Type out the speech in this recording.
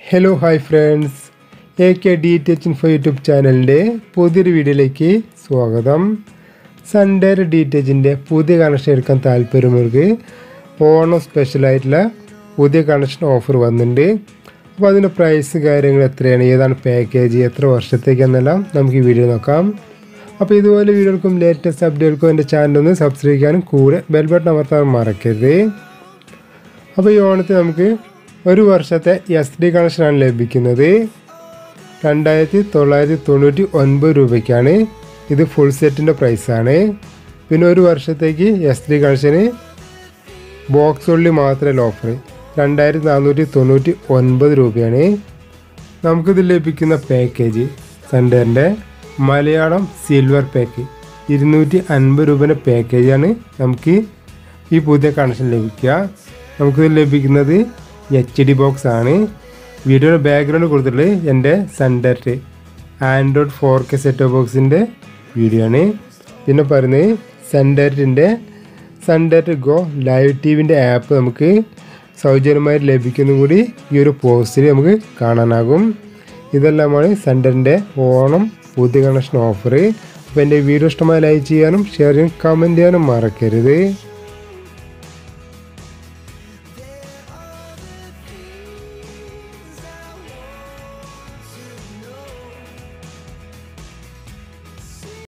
hello hi friends A K D touch info YouTube ചാനലിൻ്റെ പുതിയൊരു വീഡിയോയിലേക്ക് സ്വാഗതം സൺഡേ ഡി ടച്ചിൻ്റെ പുതിയ കണക്ഷൻ എടുക്കാൻ താല്പര്യമുള്ളവർക്ക് ഓണം സ്പെഷ്യലായിട്ടുള്ള പുതിയ കണക്ഷൻ ഓഫർ വന്നിട്ടുണ്ട് അപ്പോൾ അതിൻ്റെ പ്രൈസ് കാര്യങ്ങൾ എത്രയാണ് ഏതാണ് പാക്കേജ് എത്ര വർഷത്തേക്കെന്നെല്ലാം നമുക്ക് ഈ വീഡിയോ നോക്കാം അപ്പോൾ ഇതുപോലെ വീഡിയോകൾക്കും ലേറ്റസ്റ്റ് അപ്ഡേറ്റുകൾക്കും എൻ്റെ ചാനലൊന്ന് സബ്സ്ക്രൈബ് ചെയ്യാനും കൂടെ ബെൽ ബട്ടൺ അമർത്താൻ മറക്കരുത് അപ്പോൾ ഈ ഓണത്തിന് നമുക്ക് ഒരു വർഷത്തെ എസ് ഡി കണക്ഷനാണ് ലഭിക്കുന്നത് രണ്ടായിരത്തി തൊള്ളായിരത്തി തൊണ്ണൂറ്റി ഒൻപത് രൂപയ്ക്കാണ് ഇത് ഫുൾ സെറ്റിൻ്റെ പ്രൈസാണ് പിന്നെ ഒരു വർഷത്തേക്ക് എസ് ഡി കണക്ഷന് ബോക്സ് ഉള്ളി മാത്രമല്ല ഓഫർ രണ്ടായിരത്തി നാനൂറ്റി തൊണ്ണൂറ്റി ഒൻപത് രൂപയാണ് നമുക്കിത് ലഭിക്കുന്ന പാക്കേജ് സെൻറ്ററിൻ്റെ മലയാളം സിൽവർ പാക്ക് ഇരുന്നൂറ്റി അൻപത് രൂപയുടെ പാക്കേജാണ് നമുക്ക് ഈ പുതിയ കണക്ഷൻ ലഭിക്കുക നമുക്കിത് ലഭിക്കുന്നത് എച്ച് ഡി ബോക്സ് ആണ് വീഡിയോയുടെ ബാക്ക്ഗ്രൗണ്ട് കൊടുത്തിട്ടുള്ളത് എൻ്റെ centre android four K set ബോക്സിൻ്റെ വീഡിയോ ആണ് പിന്നെ പറയുന്നത് സെൻറ്ററിൻ്റെ സൺഡേറ്റ് ഗോ ലൈവ് ടി വിൻ്റെ ആപ്പ് നമുക്ക് സൗജന്യമായി ലഭിക്കുന്ന കൂടി ഈ ഒരു പോസ്റ്റിൽ നമുക്ക് കാണാനാകും ഇതെല്ലാമാണ് സെൻറ്ററിൻ്റെ ഓണം പുതിയ കണക്ഷൻ ഓഫർ അപ്പോൾ എൻ്റെ വീഡിയോ ഇഷ്ടമായി ലൈക്ക് ചെയ്യാനും ഷെയർ ചെയ്യാനും കമൻറ്റ് ചെയ്യാനും മറക്കരുത്